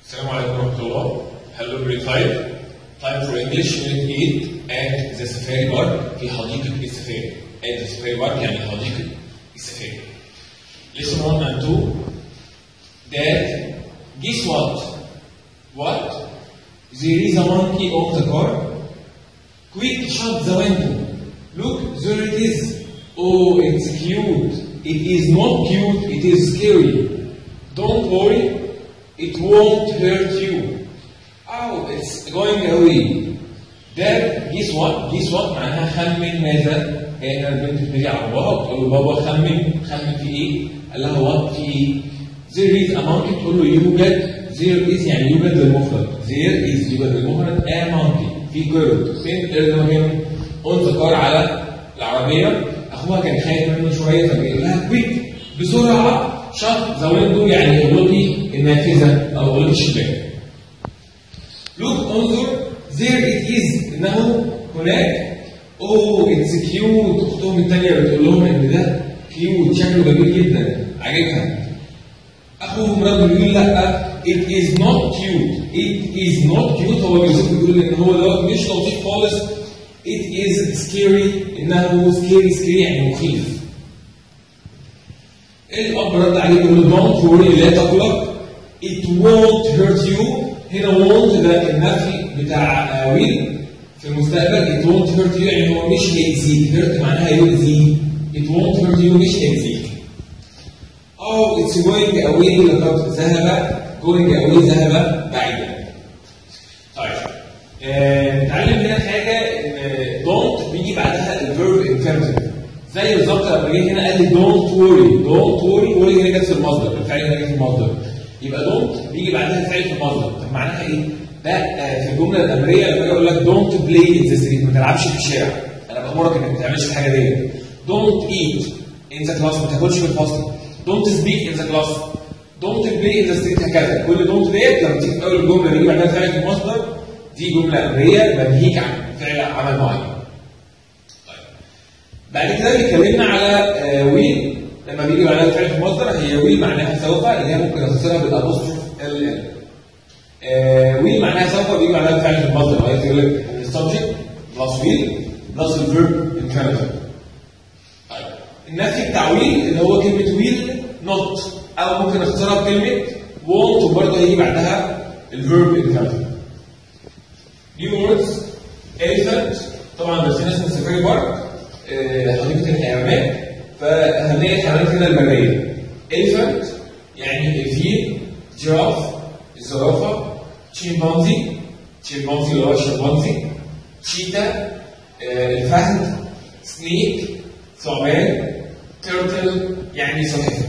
السلام عليكم ورحمة الله. Hello grade 5. Time for English unit 8 at the Safari Park في حديقة السفاري. At the Safari Park يعني حديقة السفاري. Lesson 1 and 2. Dad, guess what? What? There is a monkey on the car. Quick, shut the window. Look, there it is. Oh, it's cute. It is not cute, it is scary. Don't worry, it won't hurt you. Oh, it's going away. Dad, guess what? Guess what? معناها خمن ماذا؟ هي البنت بتجي على بابا بتقول له بابا خمن خمن في ايه؟ قال لها وات في ايه؟ There is a monkey تقول له يوجد there is يعني يوجد للمفرد there is يوجد للمفرد a monkey في قرد فين القرد مكانه؟ on the car على العربية أخوها كان خايف منه شوية فبيقول لها كويك بسرعة شط ذا ويندو يعني اغلقي النافذة أو اغلقي الشباك Look انظر there it is إنه هناك اوه اتس كيوت اختهم الثانيه بتقول لهم ان ده كيوت شكله جميل جدا عاجبها اخوهم رد بيقول لا it is not cute it is not cute هو بيوصف بيقول ان هو دوت مش لطيف خالص it is scary انه scary scary يعني مخيف الاب رد عليه بيقول له don't worry لا تقلق it won't hurt you هنا won't ده النفي بتاع ويل في المستقبل it won't hurt you يعني هو مش هيأذيك hurt معناها يؤذي it won't hurt you مش هيأذيك أو it's going away لقد ذهب going away ذهب بعيدا طيب آه، نتعلم هنا حاجة إن don't بيجي بعدها الفيرب infinitive زي بالظبط لما جه هنا قال لي don't worry don't worry worry هنا جت في المصدر الفعل هنا جه في المصدر يبقى don't بيجي بعدها الفعل في المصدر طب معناها ايه؟ ده آه، في الجمله الامريه لما اجي اقول لك don't play in the street ما تلعبش في الشارع انا بامرك انك ما تعملش الحاجه دي don't eat in the class ما تاكلش في الفصل don't speak in the class don't play in the street هكذا كل don't ديت لما تيجي في اول الجمله بيجي بعدها فعل في المصدر دي جمله امريه بنهيك عن فعل عمل معين بعد كده اتكلمنا على آه، ويل لما بيجي بعدها فعل في مصدر هي ويل معناها سوف اللي هي ممكن اختصرها بالابوستروف ال ال آه، ويل معناها سوف بيجي بعدها فعل في المصدر عايز يقول لك السبجكت بلس ويل بلس الفيرب انفينيتيف طيب النفي بتاع ويل اللي هو كلمه ويل نوت او ممكن اختصرها بكلمه وونت وبرضه هيجي بعدها الفيرب انفينيتيف نيو ووردز elephant طبعا درسنا اسمه سفاري بارك آه، حديقه الحيوانات فهنلاقي الحيوانات هنا البريه elephant يعني الفيل جراف الزرافه شيمبانزي شيمبانزي اللي هو الشمبانزي شيتا آه، الفهد سنيك ثعبان تيرتل يعني سلحفاه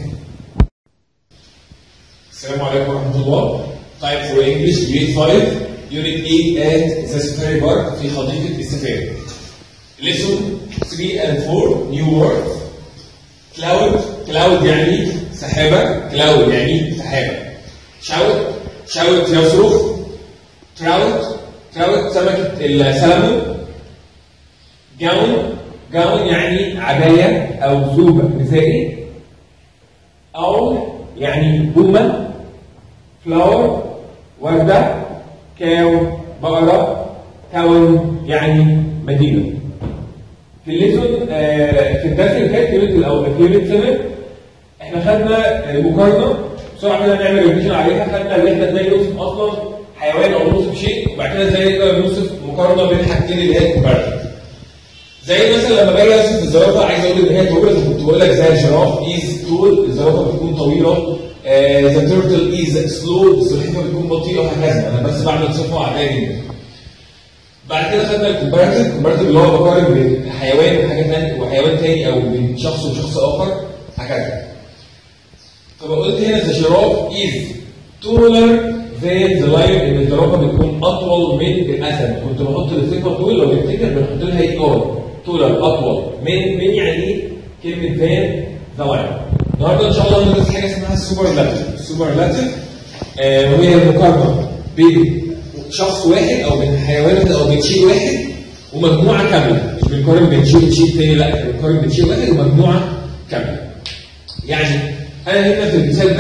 السلام عليكم ورحمه الله Time for English Grade 5 Unit 8 at the Safari Park في حديقة السفاري Lesson 3 and 4 New word Cloud Cloud يعني سحابة Cloud يعني سحابة Shout Shout يصرخ Trout Trout سمكة السلمون Gown Gown يعني عباية أو ثوب نسائي أو يعني بومة فلاور وردة كاو بقرة تاون يعني مدينة في الليسون آه، في الدرس اللي فات يونت الأول في يونت 7 احنا خدنا آه، مقارنة بسرعة كده نعمل ريفيجن عليها خدنا ان احنا ازاي نوصف أصلا حيوان أو نوصف شيء وبعد كده ازاي نقدر نوصف مقارنة بين حاجتين اللي هي الكومباريتيف زي مثلا لما باجي اوصف الزرافه عايز اقول ان هي طويله كنت بقول لك زي الجراف از طول الزرافه بتكون طويله ذا تيرتل از سلو السلحفاه بتكون بطيئه وهكذا انا بس بعمل صفه عاديه جدا بعد كده خدنا الكومباريتيف الكومباريتيف اللي هو بقارن بين حيوان وحاجه ثانيه وحيوان ثاني او بين شخص وشخص اخر هكذا فقلت هنا ذا جراف از تولر ذان ذا لايون ان الزرافه بتكون اطول من الاسد كنت بحط الصفه طول لو تفتكر بنحط لها ايه ار تولر اطول من من يعني ايه كلمه ذان ذا لايون النهارده ان شاء الله هندرس حاجه اسمها السوبرلاتيف السوبرلاتيف آه وهي المقارنه بين شخص واحد او بين حيوان واحد او بين شيء واحد ومجموعه كامله مش بنقارن بين شيء وشيء تاني لا بنقارن بين شيء واحد ومجموعه كامله يعني انا هنا في المثال ده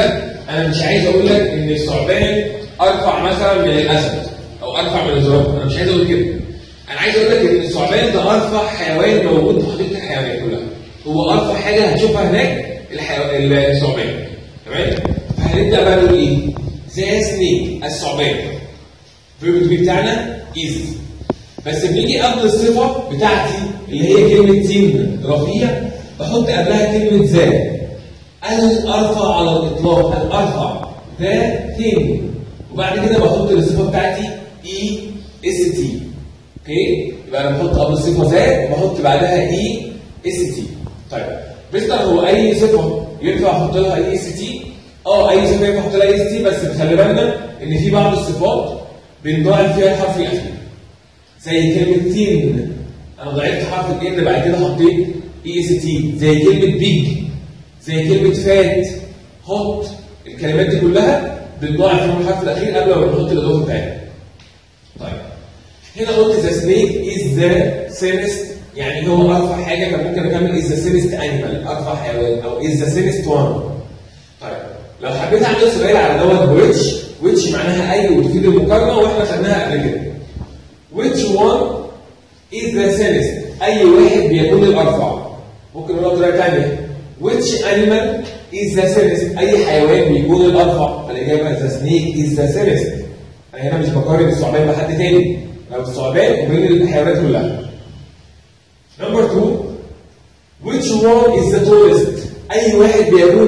انا مش عايز اقول لك ان الثعبان ارفع مثلا من الاسد او ارفع من الزرافه انا مش عايز اقول كده انا عايز اقول لك ان الثعبان ده ارفع حيوان موجود في حديقه الحيوانات كلها هو ارفع حاجه هتشوفها هناك الحيو... الثعبان تمام فهنبدا بقى نقول ايه ذا سنيك الثعبان الفيرب بي بتاعنا از بس بنيجي قبل الصفه بتاعتي اللي هي كلمه سين رفيع بحط قبلها كلمه ذا الارفع على الاطلاق الارفع ذا ثين وبعد كده بحط الصفه بتاعتي اي اس تي اوكي يبقى انا بحط قبل الصفه ذا وبحط بعدها اي اس تي طيب مستر هو اي صفه ينفع احط لها اي اس تي اه اي صفه ينفع احط لها اي اس تي بس خلي بالنا ان في بعض الصفات بنضاعف فيها الحرف الاخير زي كلمه تين انا ضعفت حرف الان بعد كده حطيت اي اس تي زي كلمه بيج زي كلمه فات هوت الكلمات دي كلها بنضاعف فيهم الحرف الاخير قبل ما نحط الاضافه بتاعتها طيب هنا قلت ذا سنيك از ذا سينست يعني هو ارفع حاجه كان ممكن اكمل از ذا سينست انيمال ارفع حيوان او از ذا سينست وان طيب لو حبيت اعمل سؤال على دوت ويتش ويتش معناها اي وتفيد المقارنه واحنا خدناها قبل كده which one is the thinnest اي واحد بيكون الارفع ممكن نقول بطريقه ثانيه which animal is the thinnest اي حيوان بيكون الارفع فالاجابه the snake is the thinnest انا هنا مش بقارن الثعبان بحد تاني لو الثعبان وبين الحيوانات كلها number two which one is the tallest اي واحد بيكون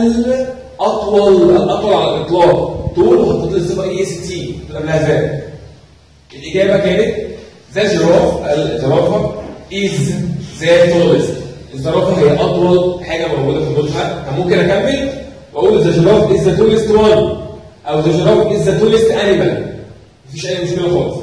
الاطول الاطول على الاطلاق طول وحطيت له الصفه اي اس تي قبلها ذا الإجابة كانت ذا جراف الزرافة is the tallest الزرافة هي أطول حاجة موجودة في المتحف كان ممكن أكمل وأقول ذا جراف is the tallest one أو ذا جراف is the tallest animal مفيش أي مشكلة خالص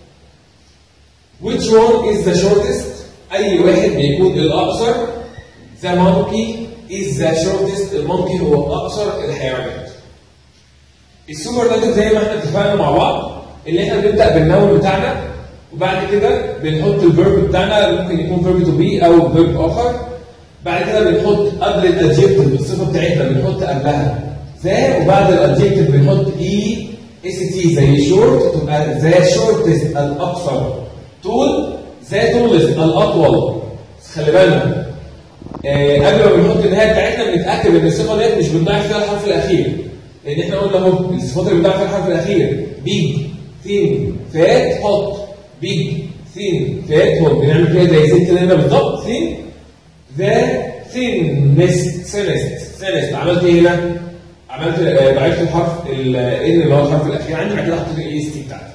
which one is the shortest أي واحد بيكون الأقصر the monkey is the shortest المونكي هو أقصر الحيوانات السوبر داتا زي ما احنا اتفقنا مع بعض اللي احنا بنبدا بالنون بتاعنا وبعد كده بنحط الفيرب بتاعنا ممكن يكون فيرب تو بي او فيرب اخر بعد كده بنحط قبل الادجكتيف الصفه بتاعتنا بنحط قبلها ذا وبعد الادجكتيف بنحط اي اس تي زي شورت تبقى ذا شورتست الاقصر طول ذا تولست الاطول بس خلي بالنا آه قبل ما بنحط النهايه بتاعتنا بنتاكد ان الصفه ديت مش بنضيع فيها الحرف الاخير لان احنا قلنا اهو الصفات اللي بنضيع فيها الحرف الاخير بيج ثين فات حط بيج ثين فات هوت بنعمل فيها زي زي كده هنا بالظبط ثين ذا ثينست ثينست ثينست عملت ايه هنا؟ عملت آه، ضعفت الحرف ال ان اللي هو الحرف الاخير عندي بعد كده حطيت الاي اس تي بتاعتي